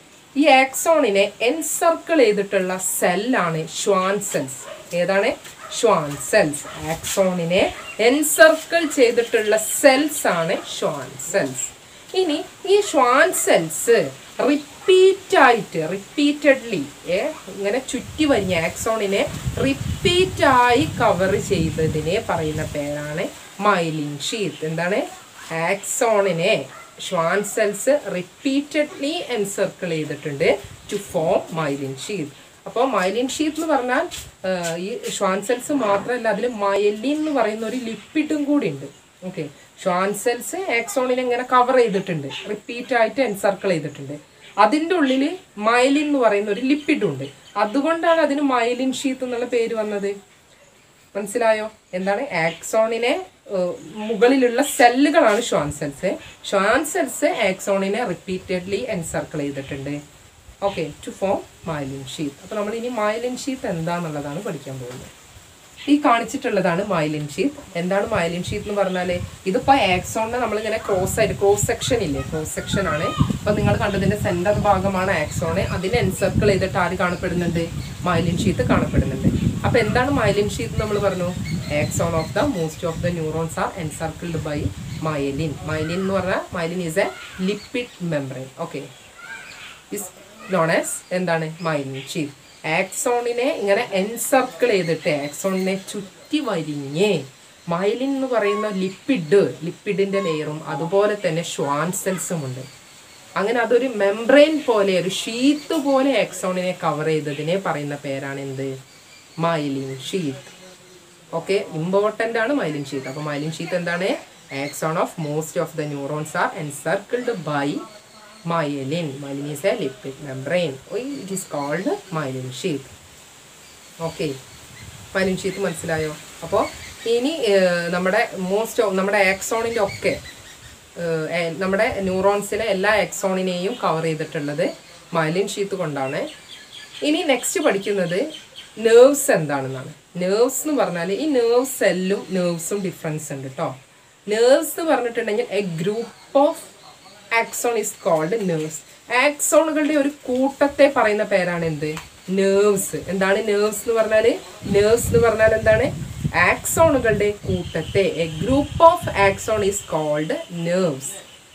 ഈ ആക്സോണിനെ എൻസർക്കിൾ ചെയ്തിട്ടുള്ള സെല്ലാണ് ഷ്വാൻ സെൽസ് ഏതാണ് ഷ്വാൻ സെൽസ് ആക്സോണിനെ എൻസർക്കിൾ ചെയ്തിട്ടുള്ള സെൽസ് ആണ് ഷ്വാൻ സെൽസ് ഇനി ഈ ഷ്വാൻ സെൽസ് റിപ്പീറ്റ് ആയിട്ട് റിപ്പീറ്റഡ്ലി ഏ ഇങ്ങനെ ചുറ്റി വരിഞ്ഞ ആക്സോണിനെ റിപ്പീറ്റ് ആയി കവർ ചെയ്തതിനെ പറയുന്ന പേരാണ് മൈലിൻ ഷീത്ത് എന്താണ് ആക്സോണിനെ ഷ്വാൻ സെൽസ് റിപ്പീറ്റഡ്ലി എൻസർക്കിൾ ചെയ്തിട്ടുണ്ട് ടു ഫോം മൈലിൻ ഷീത്ത് അപ്പോൾ മൈലിൻ ഷീത്ത് എന്ന് പറഞ്ഞാൽ ആ, ഈ ഷ്വാൻ സെൽസ് മാത്രമല്ല അതിൽ മയലിൻ എന്ന് പറയുന്ന ഒരു ലിപ്പിഡും കൂടി ഉണ്ട് ഓക്കെ ഷ്വാൻ സെൽസ് ആക്സോണിനെ ഇങ്ങനെ കവർ ചെയ്തിട്ടുണ്ട് റിപ്പീറ്റ് ആയിട്ട് എൻസർക്കിൾ ചെയ്തിട്ടുണ്ട് അതിൻ്റെ ഉള്ളിൽ മൈലിൻ എന്ന് പറയുന്ന ഒരു ലിപ്പിഡ് ഉണ്ട് അതുകൊണ്ടാണ് അതിന് മൈലിൻ ഷീത്ത് എന്നുള്ള പേര് വന്നത് മനസ്സിലായോ എന്താണ് ആക്സോണിനെ ഏഹ്, മുകളിലുള്ള സെല്ലുകളാണ് ഷ്വാൻ സെൽസ് ഷ്വാൻ സെൽസ് ആക്സോണിനെ റിപ്പീറ്റഡ്ലി എൻസർക്കിൾ ചെയ്തിട്ടുണ്ട് okay to form myelin sheath അപ്പോൾ നമ്മൾ ഇനി മൈലിൻ ഷീത്ത് എന്താന്നുള്ളതാണ് പഠിക്കാൻ പോകുന്നത് ഈ കാണിച്ചിട്ടുള്ളതാണ് മൈലിൻ ഷീത്ത് എന്താണ് മൈലിൻ ഷീത്ത് എന്ന് പറഞ്ഞാൽ ഇതിപ്പോൾ ആക്സോണിനെ നമ്മളിങ്ങനെ ക്രോസ് ആയിട്ട് ക്രോസ് സെക്ഷൻ ഇല്ലേ ക്രോസ് സെക്ഷൻ ആണ് അപ്പോൾ നിങ്ങൾ കണ്ടതിന്റെ സെന്റർ ഭാഗമാണ് ആക്സോണ് അതിനെ എൻസർക്കിൾ ചെയ്തിട്ട് ആര് കാണപ്പെടുന്നുണ്ട് മൈലിൻ ഷീത്ത് കാണപ്പെടുന്നുണ്ട് അപ്പോൾ എന്താണ് മൈലിൻ ഷീത്ത് നമ്മൾ പറഞ്ഞു axon of the most of the neurons are encircled by myelin myelin എന്ന് പറഞ്ഞാൽ myelin is a lipid membrane okay is known as എന്താണ് മൈലിൻ ഷീത്ത് ആക്സോണിനെ ഇങ്ങനെ എൻസർക്കിൾ ചെയ്തിട്ട് ആക്സോണിനെ ചുറ്റി വരിഞ്ഞ് മൈലിൻ എന്ന് പറയുന്ന ലിപ്പിഡ് ലിപ്പിഡിന്റെ ലെയറും അതുപോലെ തന്നെ ഷ്വാൻ സെൽസും ഉണ്ട് അങ്ങനെ അതൊരു മെംബ്രെയിൻ പോലെ ഒരു ഷീത്ത് പോലെ ആക്സോണിനെ കവർ ചെയ്തതിനെ പറയുന്ന പേരാണ് എന്ത് മൈലിൻ ഷീത്ത് ഓക്കെ ഇമ്പോർട്ടൻ്റ് ആണ് മൈലിൻ ഷീത്ത് അപ്പോൾ മൈലിൻ ഷീത്ത് എന്താണ് axon of most of the neurons are encircled by myelin myelin is a lipid membrane it is called myelin sheath okay myelin sheath മനസ്സിലായോ അപ്പോൾ ഇനി ഏഹ്, നമ്മുടെ most of നമ്മുടെ ആക്സോണിൻ്റെ ഒക്കെ ഏഹ്, A- നമ്മുടെ ന്യൂറോൺസിലെ എല്ലാ ആക്സോണിനെയും കവർ ചെയ്തിട്ടുള്ളത് മൈലിൻ ഷീത്ത് കൊണ്ടാണ് ഇനി നെക്സ്റ്റ് പഠിക്കുന്നത് നേർവ്സ് എന്താണെന്നാണ് നേർവ്സ് എന്ന് പറഞ്ഞാൽ ഈ നേർവ് സെല്ലും നേർവ്സും ഡിഫറൻസ് ഉണ്ട് കേട്ടോ നേർവ്സ് എന്ന് പറഞ്ഞിട്ടുണ്ടെങ്കിൽ a group of axon is called nerves ആക്സോണുകളുടെ ഒരു കൂട്ടത്തെ പറയുന്ന പേരാണ് എന്ത് നേർവ്സ് എന്താണ് നേർവ്സ് എന്ന് പറഞ്ഞാൽ നേർവ്സ് എന്ന് പറഞ്ഞാൽ എന്താണ് ആക്സോണുകളുടെ കൂട്ടത്തെ a group of axon is called nerves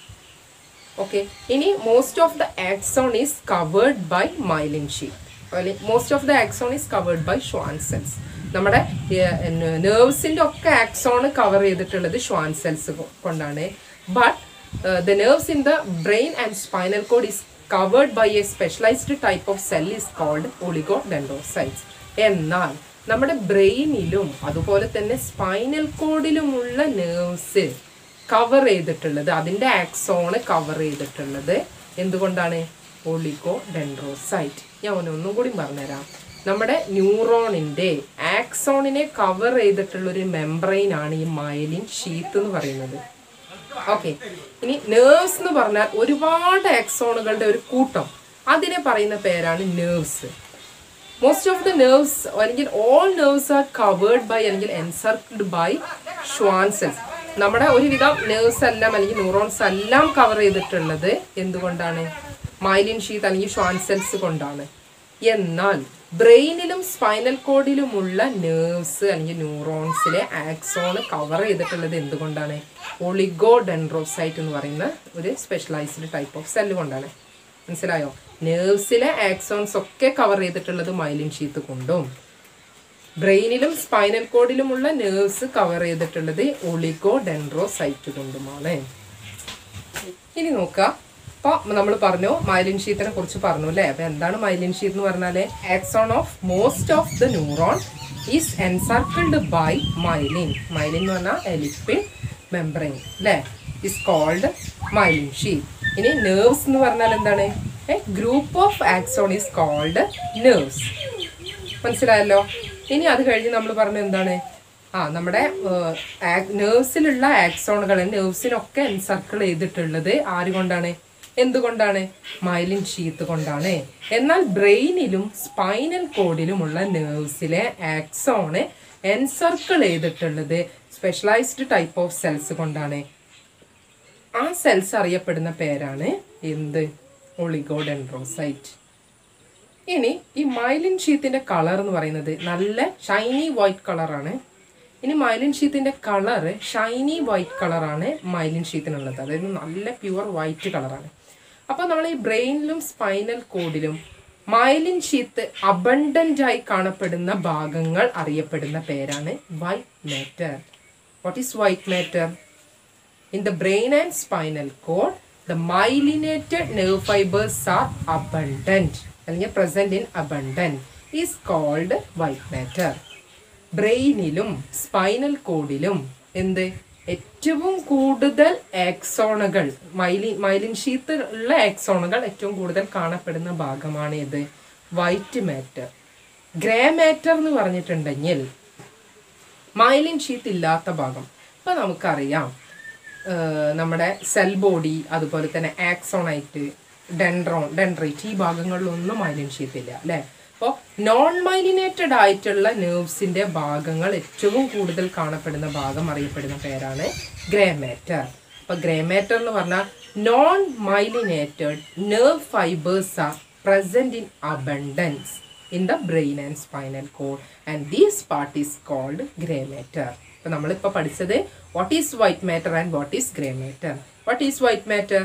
okay ഇനി most of the axon is covered by myelin sheet most of the axon is covered by Schwann cells നമ്മുടെ നേർവ്സിന്റെ ഒക്കെ ആക്സോൺ കവർ ചെയ്തിട്ടുള്ളത് ഷ്വാൻ സെൽസ് കൊണ്ടാണ് but the nerves in the brain and spinal cord is covered by a specialised type of cell is called oligodendrocytes എന്നാൽ നമ്മുടെ ബ്രെയിനിലും അതുപോലെ തന്നെ spinal കോഡിലുമുള്ള nerves cover ചെയ്തിട്ടുള്ളത് അതിൻ്റെ ആക്സോണ് കവർ ചെയ്തിട്ടുള്ളത് എന്തുകൊണ്ടാണ് ഒളിഗോ ഡെൻഡ്രോസൈറ്റ് ഞാൻ ഒന്ന് ഒന്നും കൂടി പറഞ്ഞുതരാം നമ്മുടെ ന്യൂറോണിൻ്റെ ആക്സോണിനെ കവർ ചെയ്തിട്ടുള്ള ഒരു മെംബ്രെയിൻ ആണ് ഈ മൈലിൻ ഷീത്ത് എന്ന് പറയുന്നത് ഓക്കെ ഇനി നേഴ്സ് എന്ന് പറഞ്ഞാൽ ഒരുപാട് ആക്സോണുകളുടെ ഒരു കൂട്ടം അതിനെ പറയുന്ന പേരാണ് nerves most of the nerves അല്ലെങ്കിൽ all nerves are covered by അല്ലെങ്കിൽ എൻസർക്കിൾഡ് ബൈ ഷ്വാൻ സെൽസ് നമ്മുടെ ഒരുവിധം നെർവ്സ് എല്ലാം അല്ലെങ്കിൽ ന്യൂറോൺസ് എല്ലാം കവർ ചെയ്തിട്ടുള്ളത് എന്തുകൊണ്ടാണ് മൈലിൻ ഷീത്ത് അല്ലെങ്കിൽ ഷ്വാൻ സെൽസ് കൊണ്ടാണ് എന്നാൽ ബ്രെയിനിലും സ്പൈനൽ കോഡിലുമുള്ള നെർവ്സ് അല്ലെങ്കിൽ ന്യൂറോൺസിലെ ആക്സോൺ കവർ ചെയ്തിട്ടുള്ളത് എന്തുകൊണ്ടാണ് ഒളിഗോ ഡെൻഡ്രോസൈറ്റ് എന്ന് പറയുന്ന ഒരു സ്പെഷ്യലൈസ്ഡ് ടൈപ്പ് ഓഫ് സെല്ല് കൊണ്ടാണ് മനസ്സിലായോ നേഴ്സിലെ ആക്സോൺസ് ഒക്കെ കവർ ചെയ്തിട്ടുള്ളത് മൈലിൻ ഷീത്ത് കൊണ്ടും ബ്രെയിനിലും സ്പൈനൽ കോഡിലുമുള്ള നേഴ്സ് കവർ ചെയ്തിട്ടുള്ളത് ഒളിഗോ ഡെൻഡ്രോസൈറ്റ് കൊണ്ടുമാണ് ഇനി നോക്കുക അപ്പോൾ നമ്മൾ പറഞ്ഞു മൈലിൻ ഷീത്തിനെ കുറിച്ച് പറഞ്ഞു അല്ലേ അപ്പോൾ എന്താണ് മൈലിൻ ഷീത്ത് എന്ന് പറഞ്ഞാൽ axon of most of the neuron is encircled by myelin myelin എന്ന് പറഞ്ഞാൽ എലിപ്പിഡ് മെംബ്രെയിൻ അല്ലേ ഇസ് കോൾഡ് മൈലിൻ ഷീത്ത് ഇനി നെർവ്സ് എന്ന് പറഞ്ഞാൽ എന്താണ് a group of axon is called nerves മനസ്സിലായല്ലോ ഇനി അത് കഴിഞ്ഞ് നമ്മൾ പറഞ്ഞ എന്താണ് ആ നമ്മുടെ നേഴ്സിലുള്ള ആക്സോണുകൾ നേഴ്സിനൊക്കെ എൻസർക്കിൾ ചെയ്തിട്ടുള്ളത് ആര് കൊണ്ടാണ് എന്തുകൊണ്ടാണ് മൈലിൻ ഷീത്ത് കൊണ്ടാണ് എന്നാൽ ബ്രെയിനിലും സ്പൈനൽ കോഡിലുമുള്ള നേഴ്സിലെ ആക്സോണ് എൻസർക്കിൾ ചെയ്തിട്ടുള്ളത് സ്പെഷ്യലൈസ്ഡ് ടൈപ്പ് ഓഫ് സെൽസ് കൊണ്ടാണ് ആ സെൽസ് അറിയപ്പെടുന്ന പേരാണ് എന്ത് ഒളിഗോഡെൻഡ്രോസൈറ്റ് ഇനി ഈ മൈലിൻ ഷീത്തിന്റെ കളർ എന്ന് പറയുന്നത് നല്ല ഷൈനി വൈറ്റ് കളറാണ് ഇനി മൈലിൻ ഷീത്തിന്റെ കളർ ഷൈനി വൈറ്റ് കളറാണ് മൈലിൻ ഷീത്തിനുള്ളത് അതായത് നല്ല പ്യുവർ വൈറ്റ് കളറാണ് അപ്പോൾ നമ്മൾ ഈ ബ്രെയിനിലും സ്പൈനൽ കോഡിലും മൈലിൻ ഷീത്ത് അബണ്ടൻ്റ് ആയി കാണപ്പെടുന്ന ഭാഗങ്ങൾ അറിയപ്പെടുന്ന പേരാണ് white matter what is white matter In the brain and spinal cord, the myelinated nerve fibers are abundant. അല്ലെങ്കിൽ present in abundant is called white matter. ബ്രെയിനിലും സ്പൈനൽ കോഡിലും എന്ത് ഏറ്റവും കൂടുതൽ ആക്സോണുകൾ മൈലിൻ മൈലിൻ ഷീത്ത് ഉള്ള ആക്സോണുകൾ ഏറ്റവും കൂടുതൽ കാണപ്പെടുന്ന ഭാഗമാണ് ഇത് വൈറ്റ് മാറ്റർ ഗ്രേ മാറ്റർ എന്ന് പറഞ്ഞിട്ടുണ്ടെങ്കിൽ മൈലിൻ ഷീത്ത് ഇല്ലാത്ത ഭാഗം ഇപ്പൊ നമുക്കറിയാം ഏഹ് നമ്മുടെ സെൽ ബോഡി അതുപോലെ തന്നെ ആക്സോണൈറ്റ് ഡെൻഡ്രോൺ ഡെൻഡ്രൈറ്റ് ഈ ഭാഗങ്ങളിലൊന്നും മൈലിൻ ഷീത്ത് ഇല്ല അല്ലേ അപ്പോൾ നോൺ മൈലിനേറ്റഡ് ആയിട്ടുള്ള നെർവ്സിന്റെ ഭാഗങ്ങൾ ഏറ്റവും കൂടുതൽ കാണപ്പെടുന്ന ഭാഗം അറിയപ്പെടുന്ന പേരാണ് ഗ്രേ മാറ്റർ അപ്പൊ ഗ്രേ മാറ്റർ എന്ന് പറഞ്ഞാൽ non myelinated nerve fibres are present in abundance in the brain and spinal cord and these part is called grey matter ഇപ്പൊ നമ്മളിപ്പോൾ പഠിച്ചത് what is white matter and what is grey matter what is white matter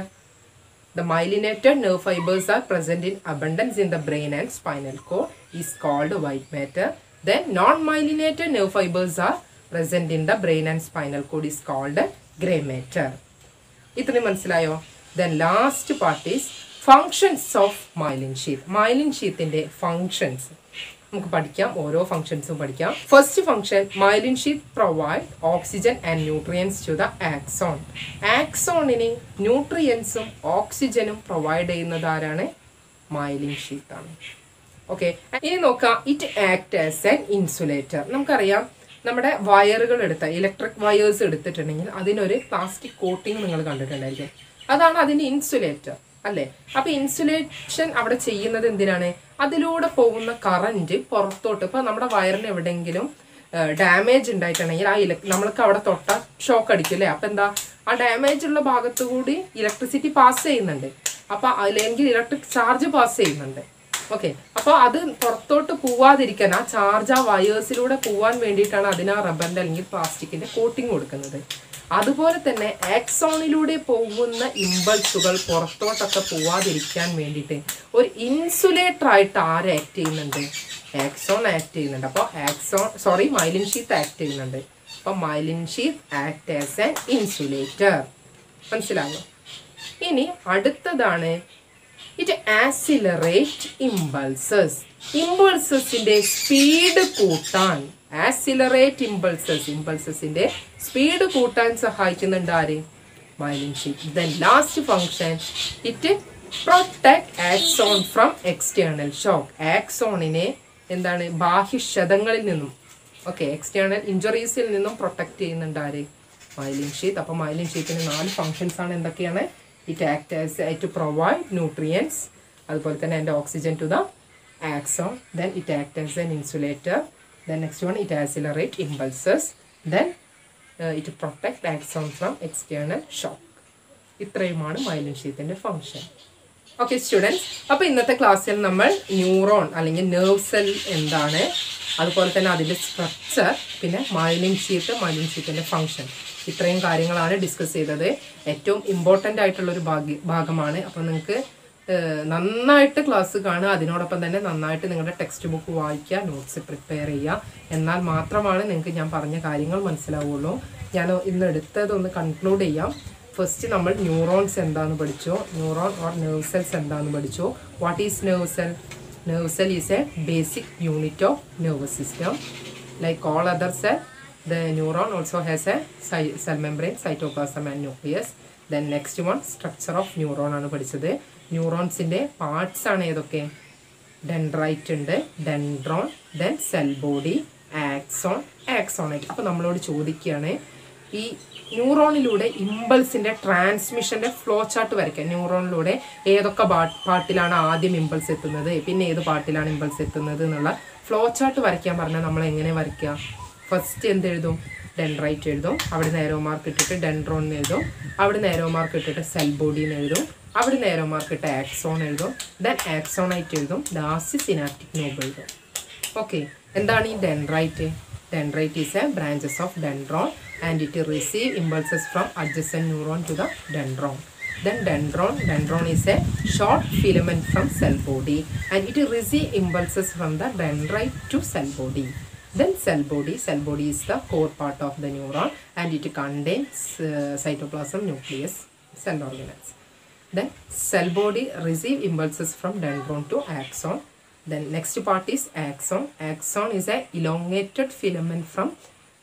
The myelinated nerve fibers are present in abundance in the brain and spinal cord is called white matter. Then non-myelinated nerve fibers are present in the brain and spinal cord is called gray matter. ഇത്രയും മനസ്സിലായോ then last part is functions of myelin sheath myelin ഷീത്തിന്റെ functions നമുക്ക് പഠിക്കാം ഓരോ ഫങ്ഷൻസും പഠിക്കാം first function myelin sheath provide oxygen and nutrients to the axon ആക്സോണിന് ന്യൂട്രിയൻസും ഓക്സിജനും പ്രൊവൈഡ് ചെയ്യുന്നത് ആരാണ് മൈലിൻ ഷീത്ത് ആണ് ഓക്കെ ഇനി നോക്കാം it act as an insulator നമുക്കറിയാം നമ്മുടെ വയറുകൾ എടുത്ത ഇലക്ട്രിക് വയേഴ്സ് എടുത്തിട്ടുണ്ടെങ്കിൽ അതിനൊരു പ്ലാസ്റ്റിക് കോട്ടിങ് നിങ്ങൾ കണ്ടിട്ടുണ്ടായിരിക്കും അതാണ് അതിന്റെ ഇൻസുലേറ്റർ അല്ലേ അപ്പൊ ഇൻസുലേഷൻ അവിടെ ചെയ്യുന്നത് എന്തിനാണ് അതിലൂടെ പോകുന്ന കറന്റ് പുറത്തോട്ട് ഇപ്പൊ നമ്മുടെ വയറിന് എവിടെയെങ്കിലും ഡാമേജ് ഉണ്ടായിട്ടുണ്ടെങ്കിൽ ആ ഇലക് നമ്മൾക്ക് അവിടെ തൊട്ട ഷോക്ക് അടിക്കും അല്ലേ അപ്പൊ എന്താ ആ ഡാമേജ് ഉള്ള ഭാഗത്തു കൂടി ഇലക്ട്രിസിറ്റി പാസ് ചെയ്യുന്നുണ്ട് അപ്പൊ അല്ലെങ്കിൽ ഇലക്ട്രിക് ചാർജ് പാസ് ചെയ്യുന്നുണ്ട് ഓക്കെ അപ്പോൾ അത് പുറത്തോട്ട് പോവാതിരിക്കാൻ ആ ചാർജ് ആ വയേഴ്സിലൂടെ പോവാൻ വേണ്ടിയിട്ടാണ് അതിന് ആ റബ്ബറിന്റെ അല്ലെങ്കിൽ പ്ലാസ്റ്റിക്കിന്റെ കോട്ടിങ് കൊടുക്കുന്നത് അതുപോലെ തന്നെ ആക്സോണിലൂടെ പോകുന്ന ഇമ്പൾസുകൾ പുറത്തോട്ടൊക്കെ പോവാതിരിക്കാൻ വേണ്ടിയിട്ട് ഒരു ഇൻസുലേറ്റർ ആയിട്ട് ആര് ആക്ട് ചെയ്യുന്നുണ്ട് ആക്സോൺ ആക്ട് ചെയ്യുന്നുണ്ട് അപ്പോൾ axon sorry myelin sheath act ചെയ്യുന്നുണ്ട് അപ്പോൾ myelin sheath act as an insulator മനസ്സിലായോ ഇനി അടുത്തതാണ് ഇറ്റ് ആസിലറേറ്റ് ഇമ്പൾസസ് ഇമ്പൾസസിന്റെ സ്പീഡ് കൂട്ടാൻ ആസിലറേറ്റ് ഇമ്പൾസസ് ഇമ്പൾസസിന്റെ സ്പീഡ് കൂട്ടാൻ സഹായിക്കുന്നുണ്ട് ആര് myelin sheet then last function it protect axon from external shock ആക്സോണിനെ എന്താണ് ബാഹ്യക്ഷതങ്ങളിൽ നിന്നും ഓക്കെ എക്സ്റ്റേണൽ ഇഞ്ചുറീസിൽ നിന്നും പ്രൊട്ടക്ട് ചെയ്യുന്നുണ്ട് ആര് മൈലിൻ ഷീത്ത് അപ്പോൾ മൈലിൻ ഷീത്തിന് നാല് ഫങ്ഷൻസ് ആണ് എന്തൊക്കെയാണ് it act as to provide nutrients അതുപോലെ തന്നെ എൻ്റെ oxygen to the axon then it act as an insulator then next one it accelerate impulses then it protect axon from external shock ഇത്രയുമാണ് myelin ഷീത്തിൻ്റെ function okay students അപ്പോൾ ഇന്നത്തെ ക്ലാസ്സിൽ നമ്മൾ neuron അല്ലെങ്കിൽ നെർവ് സെൽ എന്താണ് അതുപോലെ തന്നെ അതിൻ്റെ സ്ട്രക്ചർ പിന്നെ മൈലിൻ ഷീറ്റ് മൈലിൻ ഷീറ്റിൻ്റെ ഫങ്ഷൻ ഇത്രയും കാര്യങ്ങളാണ് ഡിസ്കസ് ചെയ്തത് ഏറ്റവും ഇമ്പോർട്ടൻ്റ് ആയിട്ടുള്ളൊരു ഭാഗ്യ ഭാഗമാണ് അപ്പോൾ നിങ്ങൾക്ക് ഏഹ്, നന്നായിട്ട് ക്ലാസ് കാണുക അതിനോടൊപ്പം തന്നെ നന്നായിട്ട് നിങ്ങളുടെ ടെക്സ്റ്റ് ബുക്ക് വായിക്കുക നോട്ട്സ് പ്രിപ്പയർ ചെയ്യുക എന്നാൽ മാത്രമാണ് നിങ്ങൾക്ക് ഞാൻ പറഞ്ഞ കാര്യങ്ങൾ മനസ്സിലാവുള്ളൂ ഞാൻ ഇന്ന് എടുത്തതൊന്ന് കൺക്ലൂഡ് ചെയ്യാം ഫസ്റ്റ് നമ്മൾ ന്യൂറോൺസ് എന്താന്ന് പഠിച്ചു ന്യൂറോൺ ഓർ നെർവ് സെൽസ് എന്താന്ന് പഠിച്ചു what is nerve cell nerve cell is a basic unit of nervous system like all other cell the neuron also has a cell membrane cytoplasm and nucleus then next one structure of neuron ആണ് പഠിച്ചത് ന്യൂറോൺസിൻ്റെ parts ആണ് ഏതൊക്കെ dendrite ഉണ്ട് dendron then cell body axon axonite അപ്പോൾ നമ്മളോട് ചോദിക്കുകയാണ് ഈ ന്യൂറോണിലൂടെ ഇമ്പൾസിന്റെ ട്രാൻസ്മിഷന്റെ ഫ്ലോ ചാർട്ട് വരയ്ക്കുക ന്യൂറോണിലൂടെ ഏതൊക്കെ പാ- പാർട്ടിലാണ് ആദ്യം ഇമ്പൾസ് എത്തുന്നത് പിന്നെ ഏത് പാർട്ടിലാണ് ഇമ്പൾസ് എത്തുന്നത് എന്നുള്ള ഫ്ലോ ചാർട്ട് വരയ്ക്കാൻ പറഞ്ഞാൽ നമ്മൾ എങ്ങനെ വരയ്ക്കുക ഫസ്റ്റ് എന്ത് എഴുതും ഡെൻഡ്രൈറ്റ് എഴുതും അവിടെ നേരോ മാർക്ക് ഇട്ടിട്ട് ഡെൻഡ്രോൺ എന്ന് എഴുതും അവിടെ നേരോ മാർക്ക് ഇട്ടിട്ട് സെൽ ബോഡി എന്ന് എഴുതും അവിടെ നേരോ മാർക്ക് ഇട്ട് ആക്സോൺ എഴുതും ദെൻ ആക്സോണൈറ്റ് എഴുതും ലാസ്റ്റ് സിനാപ്റ്റിക് നോബ് എഴുതും ഓക്കെ എന്താണ് ഈ dendrite dendrite is a branches of dendron and it receive impulses from adjacent neuron to the dendron then dendron dendron is a short filament from cell body and it receive impulses from the dendrite to cell body then cell body cell body is the core part of the neuron and it contains uh, cytoplasm nucleus cell organelles then cell body receive impulses from dendron to axon then next part is axon axon is a elongated filament from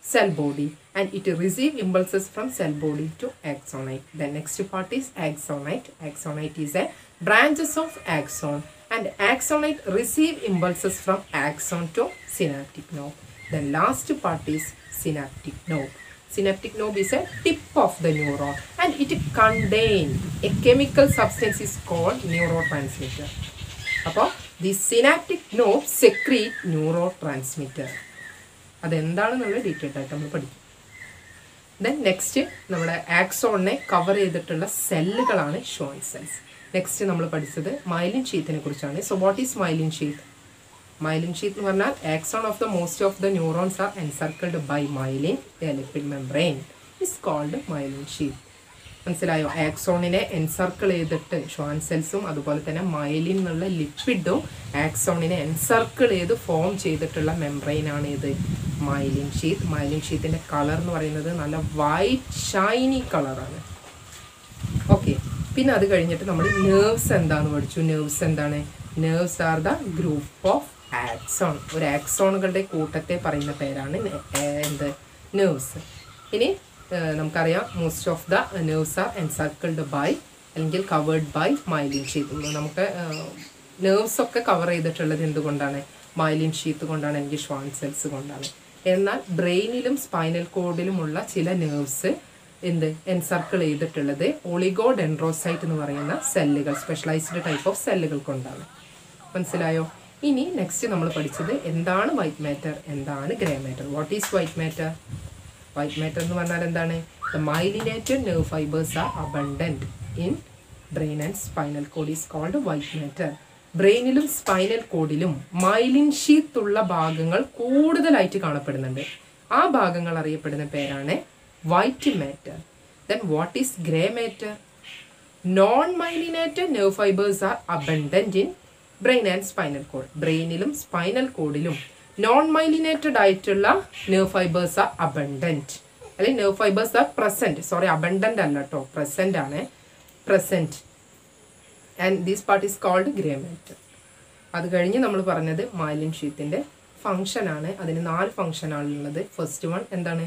cell body and it receive impulses from cell body to axonite. The next part is axonite. Axonite is a branches of axon and axonite receive impulses from axon to synaptic node. The last part is synaptic node. Synaptic node is a tip of the neuron and it contain a chemical substance is called neurotransmitter. അപ്പോൾ the synaptic knob secrete neurotransmitter അതെന്താണെന്നുള്ള detailed ആയിട്ട് നമ്മൾ പഠിക്കും then next നമ്മുടെ ആക്സോണിനെ cover ചെയ്തിട്ടുള്ള സെല്ലുകളാണ് Sean cells next നമ്മൾ പഠിച്ചത് myelin ഷീത്തിനെ കുറിച്ചാണ് so what is myelin sheath myelin sheath എന്ന് പറഞ്ഞാൽ axon of the most of the neurons are encircled by myelin lipid membrane is called myelin sheath മനസ്സിലായോ ആക്സോണിനെ എൻസർക്കിൾ ചെയ്തിട്ട് ഷ്വാൻ സെൽസും അതുപോലെ തന്നെ മൈലിൻ എന്നുള്ള ലിപ്പിഡും ആക്സോണിനെ എൻസർക്കിൾ ചെയ്ത് ഫോം ചെയ്തിട്ടുള്ള മെംബ്രെയിനാണ് ഇത് മൈലിൻ ഷീത്ത് മൈലിൻ ഷീത്തിൻ്റെ കളർ എന്ന് പറയുന്നത് നല്ല വൈറ്റ് ഷൈനി കളറാണ് ഓക്കെ പിന്നെ അത് കഴിഞ്ഞിട്ട് നമ്മൾ നെർവ്സ് എന്താന്ന് പഠിച്ചു നെർവ്സ് എന്താണ് nerves are the group of axon ഒരു ആക്സോണുകളുടെ കൂട്ടത്തെ പറയുന്ന പേരാണ് നെ- ഏർ എന്ത് നെർവ്സ് ഇനി ഏർ നമുക്കറിയാം most of the nerves are encircled by അല്ലെങ്കിൽ കവേർഡ് ബൈ മൈലിൻ ഷീത്ത് നമുക്ക് നെർവ്സ് ഒക്കെ കവർ ചെയ്തിട്ടുള്ളത് എന്തുകൊണ്ടാണ് മൈലിൻ ഷീത്ത് കൊണ്ടാണ് അല്ലെങ്കിൽ ഷ്വാൻ സെൽസ് കൊണ്ടാണ് എന്നാൽ ബ്രെയിനിലും സ്പൈനൽ കോഡിലുമുള്ള ചില നെർവ്സ് എന്ത് എൻസർക്കിൾ ചെയ്തിട്ടുള്ളത് ഒളിഗോ ഡെൻഡ്രോസൈറ്റ് എന്ന് പറയുന്ന സെല്ലുകൾ സ്പെഷ്യലൈസ്ഡ് ടൈപ്പ് ഓഫ് സെല്ലുകൾ കൊണ്ടാണ് മനസ്സിലായോ ഇനി നെക്സ്റ്റ് നമ്മൾ പഠിച്ചത് എന്താണ് വൈറ്റ് മാറ്റർ എന്താണ് grey matter what is white matter white matter എന്ന് പറഞ്ഞാൽ എന്താണ് the myelinated nerve fibres are abundant in brain and spinal cord is called white matter ബ്രെയിനിലും സ്പൈനൽ കോഡിലും മൈലിൻ ഷീത്ത് ഉള്ള ഭാഗങ്ങൾ കൂടുതലായിട്ട് കാണപ്പെടുന്നുണ്ട് ആ ഭാഗങ്ങൾ അറിയപ്പെടുന്ന പേരാണ് white matter then what is grey matter non myelinated nerve fibres are abundant in brain and spinal cord ബ്രെയിനിലും സ്പൈനൽ കോഡിലും നോൺ മൈലിനേറ്റഡ് ആയിട്ടുള്ള നെർവ് ഫൈബേഴ്സ് ആർ അബണ്ടന്റ് അല്ലെങ്കിൽ nerve fibres are present sorry abundant അല്ല കേട്ടോ present ആണ് present and this part is called grey matter അത് കഴിഞ്ഞ് നമ്മൾ പറഞ്ഞത് മൈലിൻ ഷീത്തിൻ്റെ ഫങ്ഷനാണ് അതിന് നാല് ഫങ്ഷനാണ് ഉള്ളത് ഫസ്റ്റ് വൺ എന്താണ്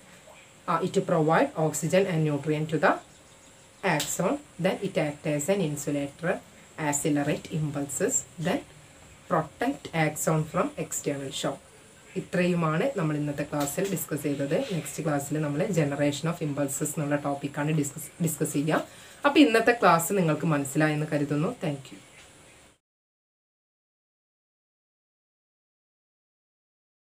it provide oxygen and nutrient to the axon then it acts as an insulator accelerate impulses then protect axon from external shock ഇത്രയുമാണ് നമ്മൾ ഇന്നത്തെ ക്ലാസ്സിൽ ഡിസ്കസ് ചെയ്തത് നെക്സ്റ്റ് ക്ലാസ്സിൽ നമ്മൾ ജനറേഷൻ ഓഫ് ഇമ്പൾസസ് എന്നുള്ള ടോപ്പിക്കാണ് ഡിസ്കസ് ഡിസ്കസ് ചെയ്യുക അപ്പോൾ ഇന്നത്തെ ക്ലാസ് നിങ്ങൾക്ക് മനസ്സിലായെന്ന് കരുതുന്നു താങ്ക് യു